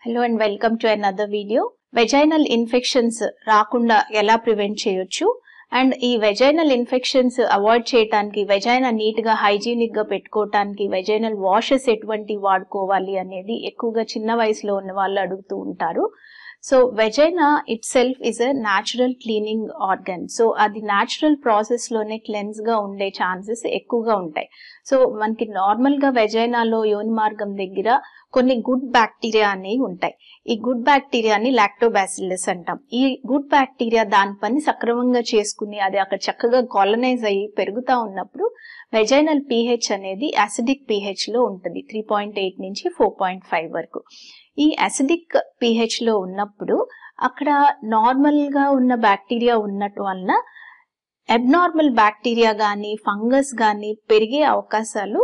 Hello and welcome to another video vaginal infections రాకుండా ఎలా prevent చేయొచ్చు అండ్ ఈ వెజైనల్ ఇన్ఫెక్షన్స్ అవాయిడ్ చేయడానికి వెజైనా నీట్ గా హైజీనిక్ గా పెట్టుకోవటానికి వెజైనల్ వాషెస్ ఎటువంటి వాడుకోవాలి అనేది ఎక్కువగా చిన్న వయసులో ఉన్న వాళ్ళు అడుగుతూ ఉంటారు so vagina itself is a natural cleaning organ so అది న్యాచురల్ ప్రాసెస్ లోనే క్లెన్స్ గా ఉండే ఛాన్సెస్ ఎక్కువగా ఉంటాయి సో మనకి నార్మల్ గా వెజైనాలో యోని మార్గం దగ్గర కొన్ని గుడ్ బ్యాక్టీరియా అనేవి ఉంటాయి ఈ గుడ్ బ్యాక్టీరియాని లాక్టోబాసిల్లస్ అంటాం ఈ గుడ్ బ్యాక్టీరియా దాని పని సక్రమంగా చేసుకుని అది అక్కడ చక్కగా కాలనైజ్ అయ్యి పెరుగుతా ఉన్నప్పుడు వెజైనల్ పీహెచ్ అనేది అసిడిక్ పీహెచ్ లో ఉంటుంది త్రీ పాయింట్ ఎయిట్ నుంచి ఫోర్ పాయింట్ ఫైవ్ వరకు ఈ అసిడిక్ పీహెచ్ లో ఉన్నప్పుడు అక్కడ నార్మల్ గా ఉన్న బ్యాక్టీరియా ఉన్నట్టు వలన అబ్నార్మల్ బ్యాక్టీరియా కానీ ఫంగస్ కానీ పెరిగే అవకాశాలు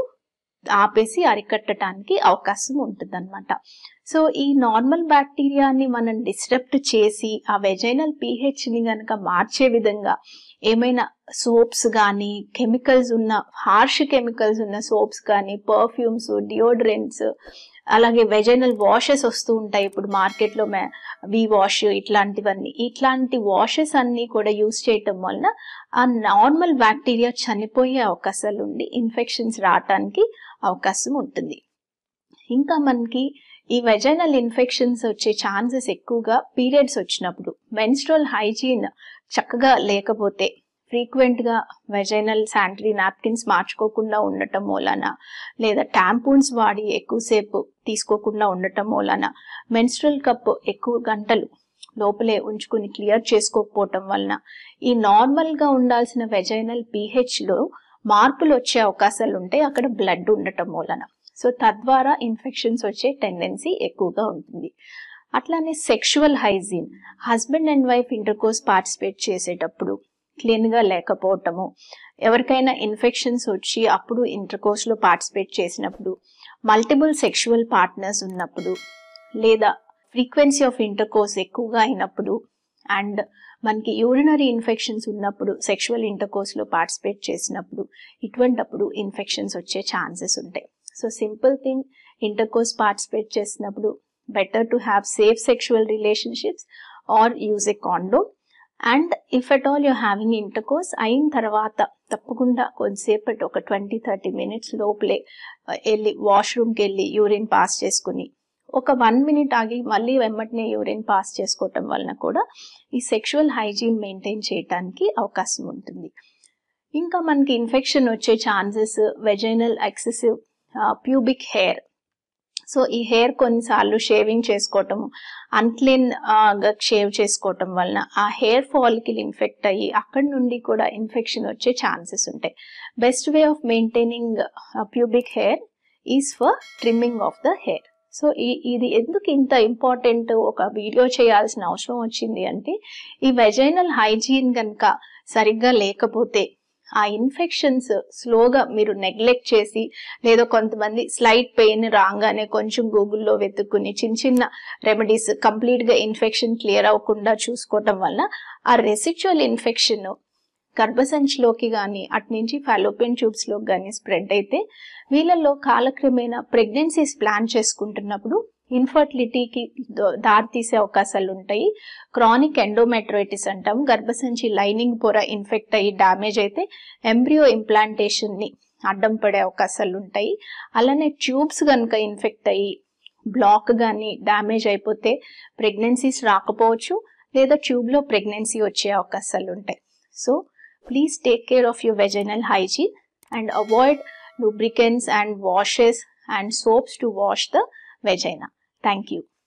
ఆపేసి అరికట్టడానికి అవకాశం ఉంటుందన్నమాట సో ఈ నార్మల్ బ్యాక్టీరియాని మనం డిస్టర్బ్ చేసి ఆ వెజైనల్ పీహెచ్ ని గనక మార్చే విధంగా ఏమైనా సోప్స్ కానీ కెమికల్స్ ఉన్న హార్ష్ కెమికల్స్ ఉన్న సోప్స్ కానీ పర్ఫ్యూమ్స్ డియోడ్రెంట్స్ అలాగే వెజైనల్ వాషెస్ వస్తూ ఉంటాయి ఇప్పుడు మార్కెట్లో వి వాష్ ఇట్లాంటివన్నీ ఇట్లాంటి వాషెస్ అన్ని కూడా యూస్ చేయటం వలన ఆ నార్మల్ బ్యాక్టీరియా చనిపోయే అవకాశాలు ఉండి ఇన్ఫెక్షన్స్ రావటానికి అవకాశం ఉంటుంది ఇంకా మనకి ఈ వెజైనల్ ఇన్ఫెక్షన్స్ వచ్చే ఛాన్సెస్ ఎక్కువగా పీరియడ్స్ వచ్చినప్పుడు మెన్స్ట్రల్ హైజీన్ చక్కగా లేకపోతే ఫ్రీక్వెంట్ గా వెజైనల్ శానిటరీ నాప్కిన్స్ మార్చుకోకుండా ఉండటం మూలన లేదా టాంపూన్స్ వాడి ఎక్కువసేపు తీసుకోకుండా ఉండటం మూలన మెన్స్ట్రల్ కప్ ఎక్కువ గంటలు లోపలే ఉంచుకుని క్లియర్ చేసుకోకపోవటం వలన ఈ నార్మల్ గా ఉండాల్సిన వెజైనల్ పీహెచ్ లో మార్పులు వచ్చే అవకాశాలు ఉంటాయి అక్కడ బ్లడ్ ఉండటం మూలన సో తద్వారా ఇన్ఫెక్షన్స్ వచ్చే టెండెన్సీ ఎక్కువగా ఉంటుంది అట్లానే sexual hygiene husband and wife intercourse participate చేసేటప్పుడు క్లీన్ గా లేకపోవటము ఎవరికైనా ఇన్ఫెక్షన్స్ వచ్చి అప్పుడు ఇంటర్కోర్స్ లో పార్టిసిపేట్ చేసినప్పుడు మల్టిపుల్ సెక్షువల్ పార్ట్నర్స్ ఉన్నప్పుడు లేదా ఫ్రీక్వెన్సీ ఆఫ్ ఇంటర్కోర్స్ ఎక్కువగా అయినప్పుడు అండ్ మనకి యూరినరీ ఇన్ఫెక్షన్స్ ఉన్నప్పుడు సెక్షువల్ ఇంటర్కోర్స్ లో పార్టిసిపేట్ చేసినప్పుడు ఇటువంటప్పుడు ఇన్ఫెక్షన్స్ వచ్చే ఛాన్సెస్ ఉంటాయి so simple thing intercourse participate చేసినప్పుడు better to have safe sexual relationships or use a condom and if at all you're having intercourse అయిన తర్వాత తప్పకుండా కొద్దిసేపటి ఒక ట్వంటీ థర్టీ మినిట్స్ లోపలే వెళ్ళి వాష్రూమ్కి వెళ్ళి యూరిన్ పాస్ చేసుకుని ఒక వన్ మినిట్ ఆగి మళ్ళీ వెమ్మటినే యూరిన్ పాస్ చేసుకోవటం వలన కూడా ఈ సెక్షువల్ హైజీన్ మెయింటైన్ చేయడానికి అవకాశం ఉంటుంది ఇంకా మనకి ఇన్ఫెక్షన్ వచ్చే chances vaginal excessive pubic hair so ఈ హెయిర్ కొన్నిసార్లు షేవింగ్ చేసుకోవటం అన్క్లీన్ గా షేవ్ చేసుకోవటం వలన ఆ హెయిర్ ఫాల్కిల్ ఇన్ఫెక్ట్ అయ్యి అక్కడి నుండి కూడా ఇన్ఫెక్షన్ వచ్చే ఛాన్సెస్ ఉంటాయి best way of maintaining pubic hair is for trimming of the hair so ఈ ఇది ఎందుకు ఇంత ఇంపార్టెంట్ ఒక వీడియో చేయాల్సిన అవసరం వచ్చింది అంటే ఈ వెజైనల్ హైజీన్ కనుక సరిగ్గా లేకపోతే ఆ ఇన్ఫెక్షన్స్ స్లోగా మీరు నెగ్లెక్ట్ చేసి లేదా కొంతమంది స్లైట్ పెయిన్ రాగానే కొంచెం గూగుల్లో వెతుక్కుని చిన్న చిన్న రెమెడీస్ కంప్లీట్ గా ఇన్ఫెక్షన్ క్లియర్ అవ్వకుండా చూసుకోవటం వల్ల ఆ రెసిచువల్ ఇన్ఫెక్షన్ గర్భసంచిలోకి కానీ అటు నుంచి ఫాలోపియన్ ట్యూబ్స్ లోకి కానీ స్ప్రెడ్ అయితే వీళ్ళల్లో కాలక్రమేణా ప్రెగ్నెన్సీస్ ప్లాన్ చేసుకుంటున్నప్పుడు ఇన్ఫర్టిలిటీకి దారితీసే అవకాశాలు ఉంటాయి క్రానిక్ ఎండోమెట్రైటిస్ అంటాం గర్భసంచి లైనింగ్ పొర ఇన్ఫెక్ట్ అయ్యి డ్యామేజ్ అయితే ఎంబ్రియో ఇంప్లాంటేషన్ ని అడ్డం పడే అవకాశాలు ఉంటాయి అలానే ట్యూబ్స్ కనుక ఇన్ఫెక్ట్ అయ్యి బ్లాక్ కానీ డ్యామేజ్ అయిపోతే ప్రెగ్నెన్సీస్ రాకపోవచ్చు లేదా ట్యూబ్ లో ప్రెగ్నెన్సీ వచ్చే అవకాశాలు ఉంటాయి so please take care of your vaginal hygiene and avoid lubricants and washes and soaps to wash the vagina. Thank you.